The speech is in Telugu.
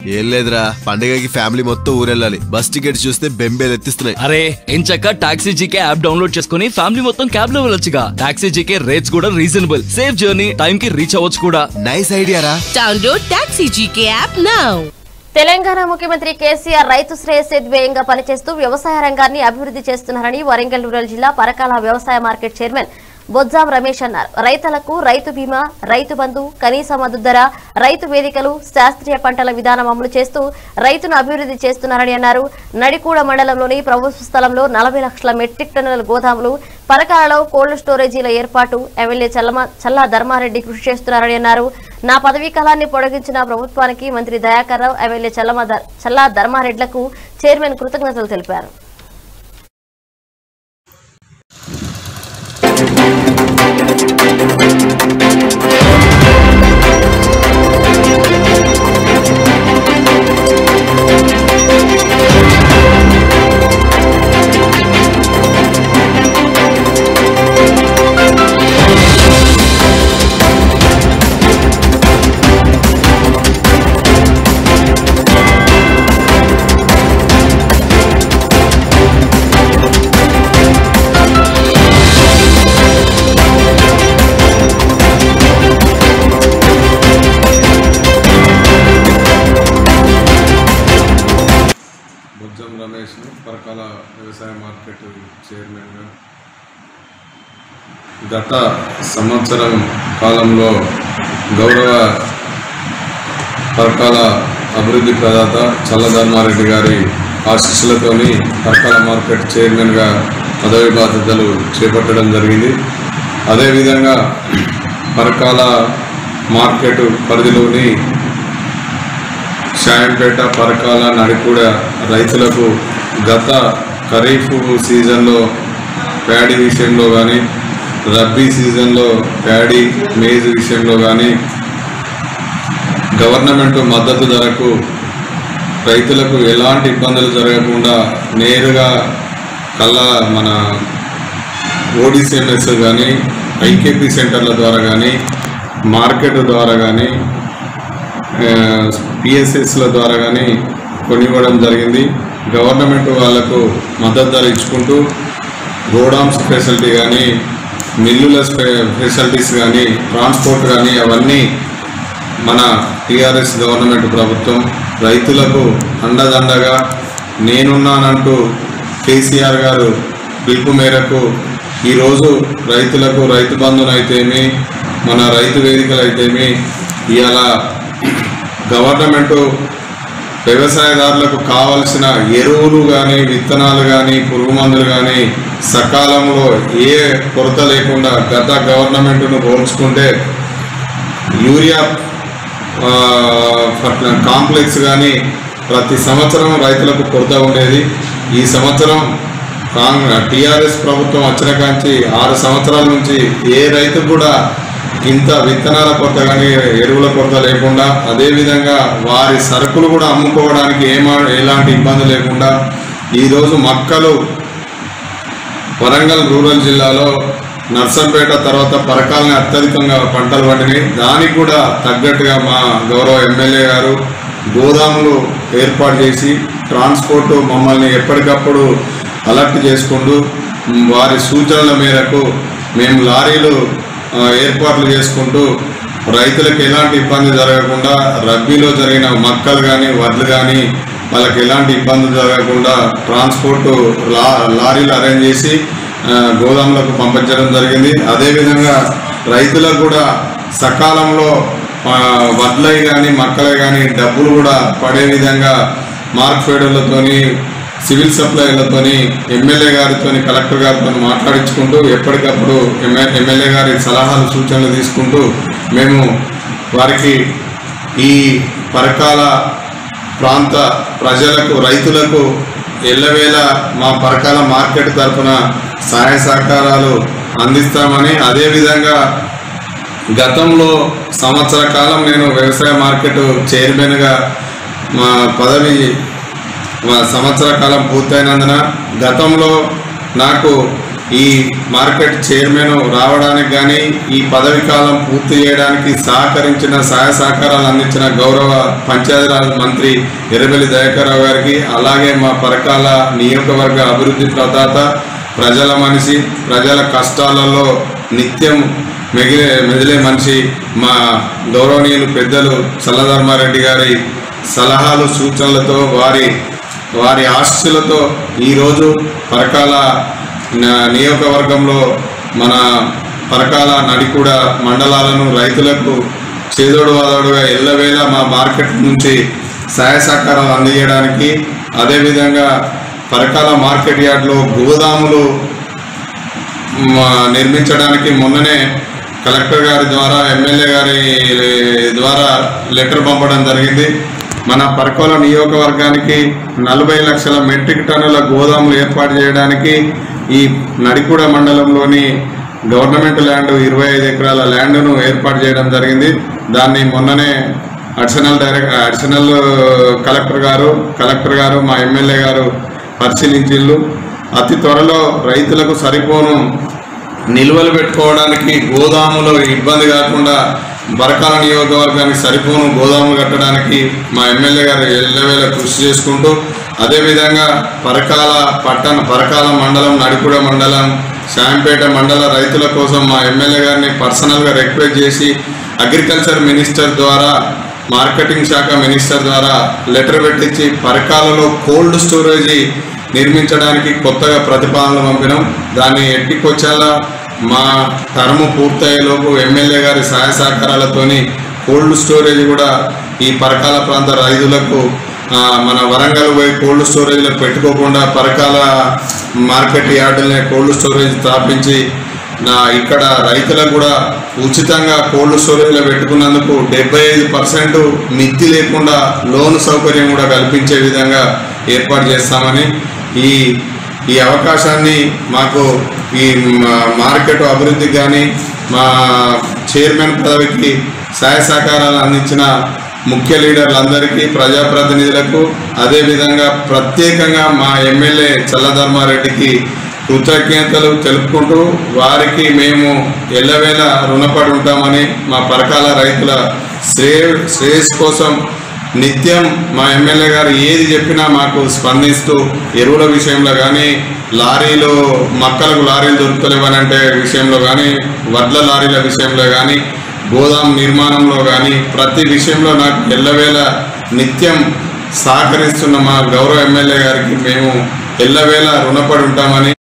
ఏం లేదురా పండగకి ఫ్యామిలీ మొత్తం ఊరెళ్ళాలి బస్ టికెట్స్ చూస్తే బెంబేలు ఎత్తిస్తున్నాయి అరే ఎంచక్క టాక్సీ జీకే యాప్ డౌన్లోడ్ చేసుకుని ఫ్యామిలీ మొత్తం క్యాబ్ లో వెళ్ళొచ్చుగా టాక్సీ జీకే రేట్స్ కూడా రీజనబుల్ సేఫ్ జర్నీ టైం కి రీచ్ అవ్వచ్చు కూడా నైస్ ఐడియా రా Download Taxi GK app now. Telangana ముఖ్యమంత్రి కేసీఆర్ రైతు శ్రేయస్సే ధ్యేయంగా పనిచేస్తూ వ్యవసాయ రంగాన్ని అభివృద్ధి చేస్తున్నారని వరంగల్ రూరల్ జిల్లా పరకాల వ్యవసాయ మార్కెట్ చైర్మన్ బొజ్జాం రమేష్ అన్నారు రైతులకు రైతు బీమా రైతు బంధు కనీస మద్దతు ధర రైతు వేదికలు శాస్త్రీయ పంటల విధానం అమలు చేస్తూ రైతును అభివృద్ధి చేస్తున్నారని అన్నారు నడికూడ మండలంలోని ప్రభుత్వ స్థలంలో నలభై లక్షల మెట్రిక్ టన్నుల గోదాములు పరకాలలో కోల్డ్ స్టోరేజీల ఏర్పాటు ఎమ్మెల్యే చల్లమ చల్లా ధర్మారెడ్డి కృషి చేస్తున్నారని అన్నారు నా పదవీ కాలాన్ని పొడిగించిన ప్రభుత్వానికి మంత్రి దయాకర్ రావు ఎమ్మెల్యే చల్లమ ధ- చల్లా ధర్మారెడ్లకు చైర్మన్ కృతజ్ఞతలు తెలిపారు బుజ్జం రమేష్ పరకాల వ్యవసాయ మార్కెట్ చైర్మన్గా గత సంవత్సరం కాలంలో గౌరవ పరకాల అభివృద్ధి ప్రదాత చల్లధర్మారెడ్డి గారి ఆశీస్సులతోని పరకాల మార్కెట్ చైర్మన్గా పదవి బాధ్యతలు చేపట్టడం జరిగింది అదేవిధంగా పరకాల మార్కెట్ పరిధిలోని షాయంపేట పరకాల నడికూడ రైతులకు గత ఖరీఫ్ సీజన్లో ప్యాడీ విషయంలో కానీ రబ్బీ సీజన్లో ప్యాడీ మేజ్ విషయంలో కానీ గవర్నమెంట్ మద్దతు ధరకు రైతులకు ఎలాంటి ఇబ్బందులు జరగకుండా నేరుగా కల్లా మన ఓడిసిఎంఎస్ కానీ ఐకేపీ సెంటర్ల ద్వారా కానీ మార్కెట్ ద్వారా కానీ పిఎస్ఎస్ల ద్వారా కానీ కొనివ్వడం జరిగింది గవర్నమెంట్ వాళ్లకు మద్దతు ధర ఇచ్చుకుంటూ గోడామ్స్ ఫెసిలిటీ కానీ మిల్లుల స్పె- ఫెసిలిటీస్ కానీ ట్రాన్స్పోర్ట్ కానీ అవన్నీ మన టీఆర్ఎస్ గవర్నమెంట్ ప్రభుత్వం రైతులకు అండదండగా నేనున్నానంటూ కేసీఆర్ గారు పిలుపు మేరకు ఈరోజు రైతులకు రైతు బంధునైతేమి మన రైతు వేదికలు అయితేమి ఇవాళ గవర్నమెంటు వ్యవసాయదారులకు కావలసిన ఎరువులు కానీ విత్తనాలు కానీ పురుగు మందులు కానీ సకాలంలో ఏ కొరత లేకుండా గత గవర్నమెంట్ను పోల్చుకుంటే యూరియా ఆ, ఫర్టి- కాంప్లెక్స్ కానీ ప్రతి సంవత్సరం రైతులకు కొరత ఉండేది ఈ సంవత్సరం కాంగ్ టీఆర్ఎస్ ప్రభుత్వం వచ్చిన కాంచి ఆరు సంవత్సరాల నుంచి ఏ రైతు కూడా ఇంత విత్తనాల కొరత కానీ ఎరువుల కొరత లేకుండా అదేవిధంగా వారి సరుకులు కూడా అమ్ముకోవడానికి ఏమా ఎలాంటి ఇబ్బంది లేకుండా ఈరోజు మక్కలు వరంగల్ రూరల్ జిల్లాలో నర్సంపేట తర్వాత పరకాలని అత్యధికంగా పంటలు పండినాయి దానికి కూడా తగ్గట్టుగా మా గౌరవ ఎమ్మెల్యే గారు గోదాములు ఏర్పాటు చేసి ట్రాన్స్పోర్ట్ మమ్మల్ని ఎప్పటికప్పుడు అలర్ట్ చేసుకుంటూ మ్, వారి సూచనల మేరకు మేము లారీలు ఆ, ఏర్పాట్లు చేసుకుంటూ రైతులకు ఎలాంటి ఇబ్బంది జరగకుండా రబ్బీలో జరిగిన మక్కలు కానీ వడ్లు కానీ వాళ్ళకి ఎలాంటి ఇబ్బంది జరగకుండా ట్రాన్స్పోర్ట్ లా లారీలు అరేంజ్ చేసి ఆ, గోదాములకు పంపించడం జరిగింది అదేవిధంగా రైతులకు కూడా సకాలంలో ఆ, వడ్లై కానీ మక్కలై కానీ డబ్బులు కూడా పడే విధంగా మార్క్ ఫేడర్లతోని సివిల్ సప్లైలతోని ఎమ్మెల్యే గారితో కలెక్టర్ గారితో మాట్లాడించుకుంటూ ఎప్పటికప్పుడు ఎమ్మె ఎమ్మెల్యే గారి సలహాలు సూచనలు తీసుకుంటూ మేము వారికి ఈ పరకాల ప్రాంత ప్రజలకు రైతులకు ఎల్లవేళ మా పరకాల మార్కెట్ తరఫున సహాయ సహకారాలు అందిస్తామని అదేవిధంగా గతంలో సంవత్సర కాలం నేను వ్యవసాయ మార్కెట్ చైర్మన్గా మా పదవి మా సంవత్సర కాలం పూర్తయినందున గతంలో నాకు ఈ మార్కెట్ చైర్మన్ రావడానికి కానీ ఈ పదవి కాలం పూర్తి చేయడానికి సహకరించిన సహాయ సహకారాలు అందించిన గౌరవ పంచాయతీరాజ్ మంత్రి ఎర్రబెల్లి దయాకర్రావు గారికి అలాగే మా పరకాల నియోజకవర్గ అభివృద్ధి ప్రదాత ప్రజల మనిషి ప్రజల కష్టాలలో నిత్యం మిగిలే మెదిలే మనిషి మా గౌరవనీయులు పెద్దలు చల్లధర్మారెడ్డి గారి సలహాలు సూచనలతో వారి వారి ఆశీస్సులతో ఈరోజు పరకాల న- నియోజకవర్గంలో మన పరకాల నడికూడ మండలాలను రైతులకు చేదోడు వాదోడుగా ఎల్లవేళ మా మార్కెట్ నుంచి సహాయ సహకారాలు అందించడానికి అదేవిధంగా పరకాల మార్కెట్ యార్డ్లో గోదాములు మ- నిర్మించడానికి మొన్ననే కలెక్టర్ గారి ద్వారా ఎమ్మెల్యే గారి ద్వారా లెటర్ పంపడం జరిగింది మన పరకోల నియోజకవర్గానికి నలభై లక్షల మెట్రిక్ టన్నుల గోదాములు ఏర్పాటు చేయడానికి ఈ నడికూడ మండలంలోని గవర్నమెంట్ ల్యాండ్ ఇరవై ఐదు ఎకరాల ల్యాండ్ను ఏర్పాటు చేయడం జరిగింది దాన్ని మొన్ననే అడిషనల్ డైరెక్ట్ అడిషనల్ కలెక్టర్ గారు కలెక్టర్ గారు మా ఎమ్మెల్యే గారు పరిశీలించిళ్ళు అతి త్వరలో రైతులకు సరిపోను నిల్వలు పెట్టుకోవడానికి గోదాములో ఇబ్బంది కాకుండా బరకాల నియోజకవర్గానికి సరిపోను గోదాములు కట్టడానికి మా ఎమ్మెల్యే గారు ఎల్లవేళ కృషి చేసుకుంటూ అదేవిధంగా పరకాల పట్టణ పరకాల మండలం నడికూడ మండలం శాంపేట మండల రైతుల కోసం మా ఎమ్మెల్యే గారిని పర్సనల్గా రిక్వెస్ట్ చేసి అగ్రికల్చర్ మినిస్టర్ ద్వారా మార్కెటింగ్ శాఖ మినిస్టర్ ద్వారా లెటర్ పెట్టించి పరకాలలో కోల్డ్ స్టోరేజీ నిర్మించడానికి కొత్తగా ప్రతిపాదనలు పంపినాం దాన్ని ఎట్టికొచ్చేలా మా టర్మ్ పూర్తయ్యేలోపు ఎమ్మెల్యే గారి సహాయ సహకారాలతోని కోల్డ్ స్టోరేజ్ కూడా ఈ పరకాల ప్రాంత రైతులకు ఆ, మన వరంగల్ పోయి కోల్డ్ స్టోరేజ్లో పెట్టుకోకుండా పరకాల మార్కెట్ యార్డులనే కోల్డ్ స్టోరేజ్ స్థాపించి నా ఇక్కడ రైతులకు కూడా ఉచితంగా కోల్డ్ స్టోరేజ్లో పెట్టుకున్నందుకు డెబ్బై ఐదు పర్సెంట్ మిత్తి లేకుండా లోన్ సౌకర్యం కూడా కల్పించే విధంగా ఏర్పాటు చేస్తామని ఈ ఈ అవకాశాన్ని మాకు ఈ మా- మార్కెట్ అభివృద్ధికి కానీ మా చైర్మన్ పదవికి సహాయ సహకారాలు అందించిన ముఖ్య లీడర్లందరికీ ప్రజాప్రతినిధులకు అదేవిధంగా ప్రత్యేకంగా మా ఎమ్మెల్యే చల్లధర్మారెడ్డికి కృతజ్ఞతలు తెలుపుకుంటూ వారికి మేము ఎల్లవేళ రుణపడి ఉంటామని మా పరకాల రైతుల శ్రేయ శ్రేయస్ కోసం నిత్యం మా ఎమ్మెల్యే గారు ఏది చెప్పినా మాకు స్పందిస్తూ ఎరువుల విషయంలో కానీ లారీలు మక్కలకు లారీలు దొరుకుతలేవనంటే విషయంలో కానీ వడ్ల లారీల విషయంలో కానీ గోదాం నిర్మాణంలో కానీ ప్రతి విషయంలో నాకు ఎల్లవేళ నిత్యం సహకరిస్తున్న మా గౌరవ ఎమ్మెల్యే గారికి మేము ఎల్లవేళ రుణపడి ఉంటామని